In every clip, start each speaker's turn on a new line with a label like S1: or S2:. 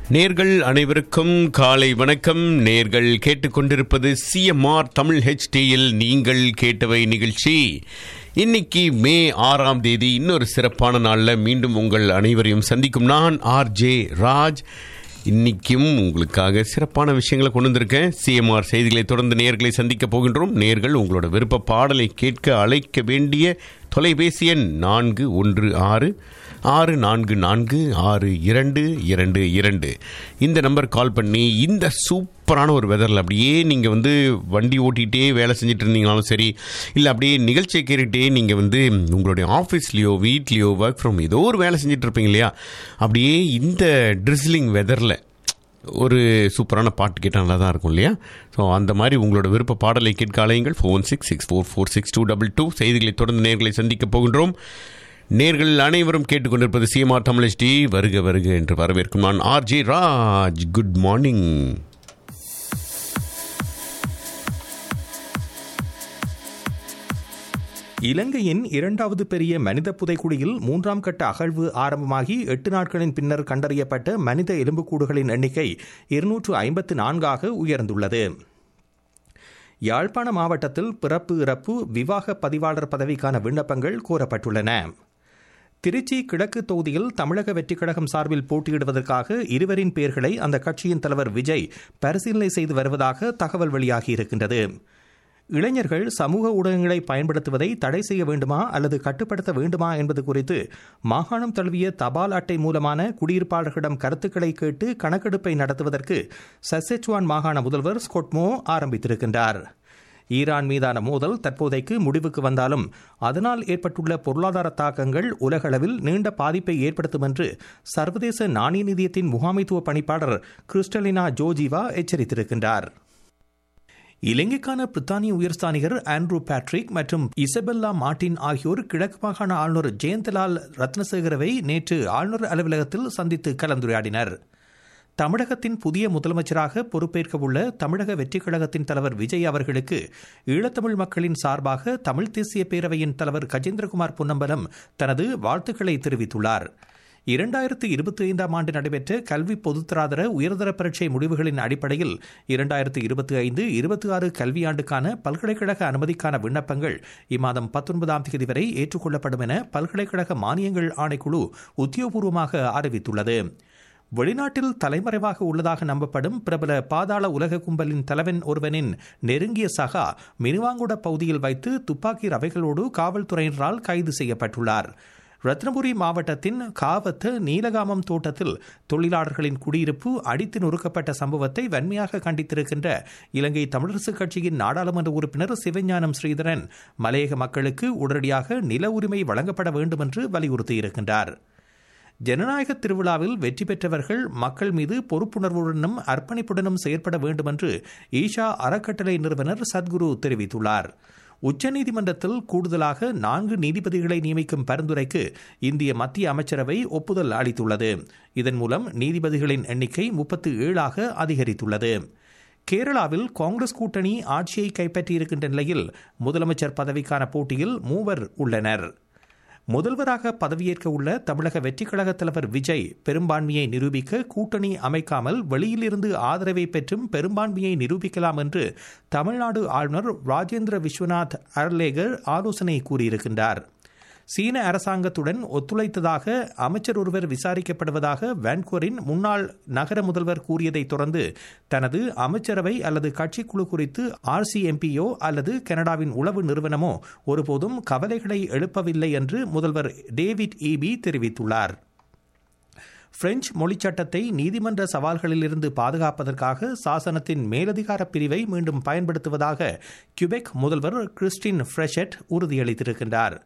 S1: நேர்கள் அனைவருக்கும் காலை வணக்கம் நேர்கள் கேட்டுக்கொண்டிருப்பது சிஎம்ஆர் தமிழ் ஹெச்டியில் நீங்கள் கேட்டவை நிகழ்ச்சி இன்னைக்கு மே ஆறாம் தேதி இன்னொரு சிறப்பான நாளில் மீண்டும் உங்கள் அனைவரையும் சந்திக்கும் நான் ஆர் ஜே ராஜ் இன்னைக்கும் உங்களுக்காக சிறப்பான விஷயங்களை கொண்டு வந்திருக்கேன் சிஎம்ஆர் செய்திகளை தொடர்ந்து நேர்களை சந்திக்க போகின்றோம் நேர்கள் உங்களோட விருப்ப பாடலை கேட்க அழைக்க வேண்டிய தொலைபேசி எண் நான்கு ஒன்று ஆறு ஆறு நான்கு நான்கு ஆறு இரண்டு இரண்டு இரண்டு இந்த நம்பர் கால் பண்ணி இந்த சூப்பரான ஒரு வெதரில் அப்படியே நீங்கள் வந்து வண்டி ஓட்டிகிட்டே வேலை செஞ்சுட்டு இருந்தீங்கனாலும் சரி இல்லை அப்படியே நிகழ்ச்சியை கேட்டுகிட்டே நீங்கள் வந்து உங்களுடைய ஆஃபீஸ்லேயோ வீட்லேயோ ஒர்க் ஃப்ரம் ஏதோ ஒரு வேலை செஞ்சுட்டு இருப்பீங்க இல்லையா அப்படியே இந்த ட்ரிஸ்லிங் வெதரில் ஒரு சூப்பரான பாட்டு கேட்டால் நல்லா தான் இருக்கும் இல்லையா ஸோ அந்த மாதிரி உங்களோட விருப்ப பாடலை கேட்க அலையுங்கள் phone six six four four six two double two செய்திகளை தொடர்ந்து நேர்களை சந்திக்க போகின்றோம் நேர்கள் அனைவரும் கேட்டுக்கொண்டிருப்பது சிஎம்ஆர் தமிழ்ச்டி வருக வருக என்று வரவேற்கும் நான் R J Raj good morning
S2: இலங்கையின் இரண்டாவது பெரிய மனித புதைக்குழியில் மூன்றாம் கட்ட அகழ்வு ஆரம்பமாகி எட்டு நாட்களின் பின்னர் கண்டறியப்பட்ட மனித எலும்புக்கூடுகளின் எண்ணிக்கை இருநூற்று ஐம்பத்து நான்காக உயர்ந்துள்ளது யாழ்ப்பாண மாவட்டத்தில் பிறப்பு இறப்பு விவாக பதிவாளர் பதவிக்கான விண்ணப்பங்கள் கோரப்பட்டுள்ளன திருச்சி கிழக்கு தொகுதியில் தமிழக வெற்றிக் கழகம் சார்பில் போட்டியிடுவதற்காக இருவரின் பெயர்களை அந்த கட்சியின் தலைவர் விஜய் பரிசீலனை செய்து வருவதாக தகவல் வெளியாகியிருக்கின்றது இளைஞர்கள் சமூக ஊடகங்களை பயன்படுத்துவதை தடை செய்ய வேண்டுமா அல்லது கட்டுப்படுத்த வேண்டுமா என்பது குறித்து மாகாணம் தழுவிய தபால் அட்டை மூலமான குடியிருப்பாளர்களிடம் கருத்துக்களை கேட்டு கணக்கெடுப்பை நடத்துவதற்கு சசெச்சுவான் மாகாண முதல்வர் ஸ்கொட்மோ ஆரம்பித்திருக்கின்றார் ஈரான் மீதான மோதல் தற்போதைக்கு முடிவுக்கு வந்தாலும் அதனால் ஏற்பட்டுள்ள பொருளாதார தாக்கங்கள் உலகளவில் நீண்ட பாதிப்பை ஏற்படுத்தும் என்று சர்வதேச நாணய நிதியத்தின் முகாமைத்துவ பணிப்பாளர் கிறிஸ்டலினா ஜோஜிவா எச்சரித்திருக்கின்றார் இலங்கைக்கான பிரித்தானிய உயர்ஸ்தானிகர் ஆண்ட்ரூ பேட்ரிக் மற்றும் இசபெல்லா மார்டின் ஆகியோர் கிழக்கு மாகாண ஆளுநர் ஜெயந்தலால் ரத்னசேகரவை நேற்று ஆளுநர் அலுவலகத்தில் சந்தித்து கலந்துரையாடினர் தமிழகத்தின் புதிய முதலமைச்சராக பொறுப்பேற்க உள்ள தமிழக வெற்றிக் கழகத்தின் தலைவர் விஜய் அவர்களுக்கு ஈழத்தமிழ் மக்களின் சார்பாக தமிழ் தேசிய பேரவையின் தலைவர் கஜேந்திரகுமார் பொன்னம்பலம் தனது வாழ்த்துக்களை தெரிவித்துள்ளார் இரண்டாயிரத்து இருபத்தி ஐந்தாம் ஆண்டு நடைபெற்ற கல்வி பொதுத்தராதர உயர்தர பரீட்சை முடிவுகளின் அடிப்படையில் இரண்டாயிரத்து இருபத்தி ஐந்து இருபத்தி ஆறு கல்வியாண்டுக்கான பல்கலைக்கழக அனுமதிக்கான விண்ணப்பங்கள் இம்மாதம் பத்தொன்பதாம் தேதி வரை ஏற்றுக்கொள்ளப்படும் என பல்கலைக்கழக மானியங்கள் ஆணைக்குழு உத்தியோகபூர்வமாக அறிவித்துள்ளது வெளிநாட்டில் தலைமறைவாக உள்ளதாக நம்பப்படும் பிரபல பாதாள உலக கும்பலின் தலைவன் ஒருவனின் நெருங்கிய சகா மினுவாங்குட பகுதியில் வைத்து துப்பாக்கி ரவைகளோடு காவல்துறையினரால் கைது செய்யப்பட்டுள்ளார் ரத்னபுரி மாவட்டத்தின் காவத்து நீலகாமம் தோட்டத்தில் தொழிலாளர்களின் குடியிருப்பு அடித்து நொறுக்கப்பட்ட சம்பவத்தை வன்மையாக கண்டித்திருக்கின்ற இலங்கை தமிழரசுக் கட்சியின் நாடாளுமன்ற உறுப்பினர் சிவஞானம் ஸ்ரீதரன் மலையக மக்களுக்கு உடனடியாக நில உரிமை வழங்கப்பட வேண்டும் என்று வலியுறுத்தியிருக்கின்றார் ஜனநாயக திருவிழாவில் வெற்றி பெற்றவர்கள் மக்கள் மீது பொறுப்புணர்வுடனும் அர்ப்பணிப்புடனும் செயற்பட வேண்டும் என்று ஈஷா அறக்கட்டளை நிறுவனர் சத்குரு தெரிவித்துள்ளார் உச்சநீதிமன்றத்தில் கூடுதலாக நான்கு நீதிபதிகளை நியமிக்கும் பரிந்துரைக்கு இந்திய மத்திய அமைச்சரவை ஒப்புதல் அளித்துள்ளது இதன் மூலம் நீதிபதிகளின் எண்ணிக்கை முப்பத்து ஏழாக அதிகரித்துள்ளது கேரளாவில் காங்கிரஸ் கூட்டணி ஆட்சியை கைப்பற்றியிருக்கின்ற நிலையில் முதலமைச்சர் பதவிக்கான போட்டியில் மூவர் உள்ளனர் முதல்வராக பதவியேற்க உள்ள தமிழக வெற்றிக் கழக தலைவர் விஜய் பெரும்பான்மையை நிரூபிக்க கூட்டணி அமைக்காமல் வெளியிலிருந்து ஆதரவை பெற்றும் பெரும்பான்மையை நிரூபிக்கலாம் என்று தமிழ்நாடு ஆளுநர் ராஜேந்திர விஸ்வநாத் அர்லேகர் ஆலோசனை கூறியிருக்கின்றார் சீன அரசாங்கத்துடன் ஒத்துழைத்ததாக அமைச்சர் ஒருவர் விசாரிக்கப்படுவதாக வான்கோரின் முன்னாள் நகர முதல்வர் கூறியதை தொடர்ந்து தனது அமைச்சரவை அல்லது கட்சிக்குழு குறித்து ஆர்சிஎம்பியோ அல்லது கனடாவின் உளவு நிறுவனமோ ஒருபோதும் கவலைகளை எழுப்பவில்லை என்று முதல்வர் டேவிட் ஈபி தெரிவித்துள்ளார் பிரெஞ்சு மொழிச்சட்டத்தை நீதிமன்ற சவால்களிலிருந்து பாதுகாப்பதற்காக சாசனத்தின் மேலதிகார பிரிவை மீண்டும் பயன்படுத்துவதாக கியூபெக் முதல்வர் கிறிஸ்டின் ஃப்ரெஷெட் உறுதியளித்திருக்கின்றார்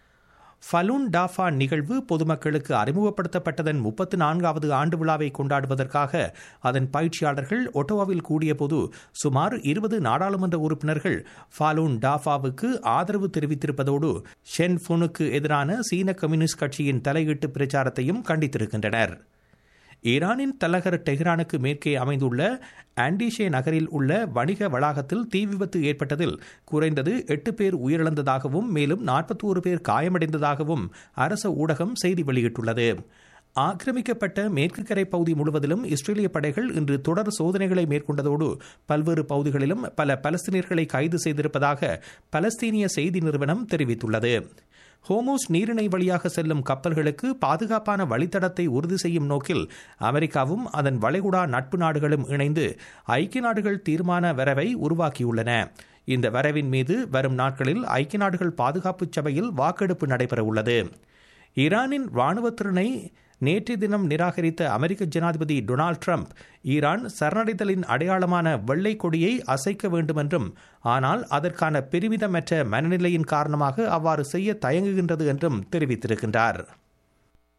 S2: ஃபலூன் டாஃபா நிகழ்வு பொதுமக்களுக்கு அறிமுகப்படுத்தப்பட்டதன் முப்பத்து நான்காவது ஆண்டு விழாவை கொண்டாடுவதற்காக அதன் பயிற்சியாளர்கள் ஒட்டோவாவில் கூடியபோது சுமார் இருபது நாடாளுமன்ற உறுப்பினர்கள் ஃபாலூன் டாஃபாவுக்கு ஆதரவு தெரிவித்திருப்பதோடு ஷென் ஃபுனுக்கு எதிரான சீன கம்யூனிஸ்ட் கட்சியின் தலையீட்டு பிரச்சாரத்தையும் கண்டித்திருக்கின்றனர் ஈரானின் தலைநகர் டெஹ்ரானுக்கு மேற்கே அமைந்துள்ள ஆண்டிஷே நகரில் உள்ள வணிக வளாகத்தில் தீ விபத்து ஏற்பட்டதில் குறைந்தது எட்டு பேர் உயிரிழந்ததாகவும் மேலும் நாற்பத்தி ஒரு பேர் காயமடைந்ததாகவும் அரச ஊடகம் செய்தி வெளியிட்டுள்ளது ஆக்கிரமிக்கப்பட்ட மேற்கு கரை பகுதி முழுவதிலும் இஸ்ரேலிய படைகள் இன்று தொடர் சோதனைகளை மேற்கொண்டதோடு பல்வேறு பகுதிகளிலும் பல பலஸ்தீனியர்களை கைது செய்திருப்பதாக பலஸ்தீனிய செய்தி நிறுவனம் தெரிவித்துள்ளது ஹோமோஸ் நீரிணை வழியாக செல்லும் கப்பல்களுக்கு பாதுகாப்பான வழித்தடத்தை உறுதி செய்யும் நோக்கில் அமெரிக்காவும் அதன் வளைகுடா நட்பு நாடுகளும் இணைந்து ஐக்கிய நாடுகள் தீர்மான வரைவை உருவாக்கியுள்ளன இந்த வரைவின் மீது வரும் நாட்களில் ஐக்கிய நாடுகள் பாதுகாப்பு சபையில் வாக்கெடுப்பு நடைபெறவுள்ளது ஈரானின் ராணுவத்திறனை நேற்றைய தினம் நிராகரித்த அமெரிக்க ஜனாதிபதி டொனால்டு ட்ரம்ப் ஈரான் சரணடைதலின் அடையாளமான வெள்ளை கொடியை அசைக்க வேண்டுமென்றும் ஆனால் அதற்கான பெருமிதமற்ற மனநிலையின் காரணமாக அவ்வாறு செய்ய தயங்குகின்றது என்றும் தெரிவித்திருக்கின்றார்